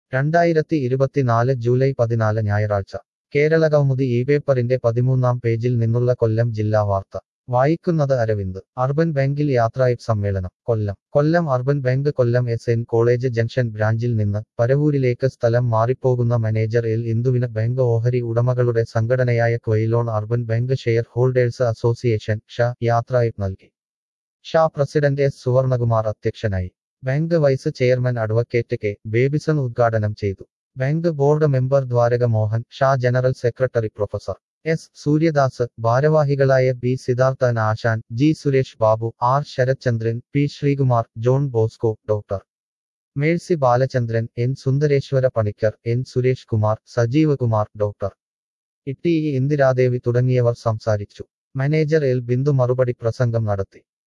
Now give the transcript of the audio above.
രണ്ടായിരത്തി ഇരുപത്തിനാല് ജൂലൈ പതിനാല് ഞായറാഴ്ച കേരള കൗമുദി ഈ പേപ്പറിന്റെ പതിമൂന്നാം പേജിൽ നിന്നുള്ള കൊല്ലം ജില്ലാ വാർത്ത വായിക്കുന്നത് അരവിന്ദ് അർബൻ ബാങ്കിൽ യാത്രായിപ് സമ്മേളനം Kollam Kollam urban bank Kollam S N college junction ബ്രാഞ്ചിൽ നിന്ന് പരവൂരിലേക്ക് സ്ഥലം മാറിപ്പോകുന്ന മാനേജർ എൽ ഇന്ദുവിന് ബാങ്ക് ഓഹരി ഉടമകളുടെ സംഘടനയായ Quilon urban bank shareholders association ഷ യാത്രായിപ് നൽകി ഷാ പ്രസിഡന്റ് എസ് സുവർണകുമാർ അധ്യക്ഷനായി bank vice chairman advocate K Babyson ഉദ്ഘാടനം ചെയ്തു bank board member Dwaraka Mohan ഷാ general secretary professor S Suryadas ഭാരവാഹികളായ B Siddharthan Asan G Suresh Babu R Sarathchandran P Sreekumar John Bosco doctor Mercy Balachandran N Sundareswara Panicker N Suresh Kumar Sajeev Kumar doctor Itty Indiradevi തുടങ്ങിയവർ സംസാരിച്ചു മാനേജർ എൽ ബിന്ദു മറുപടി പ്രസംഗം നടത്തി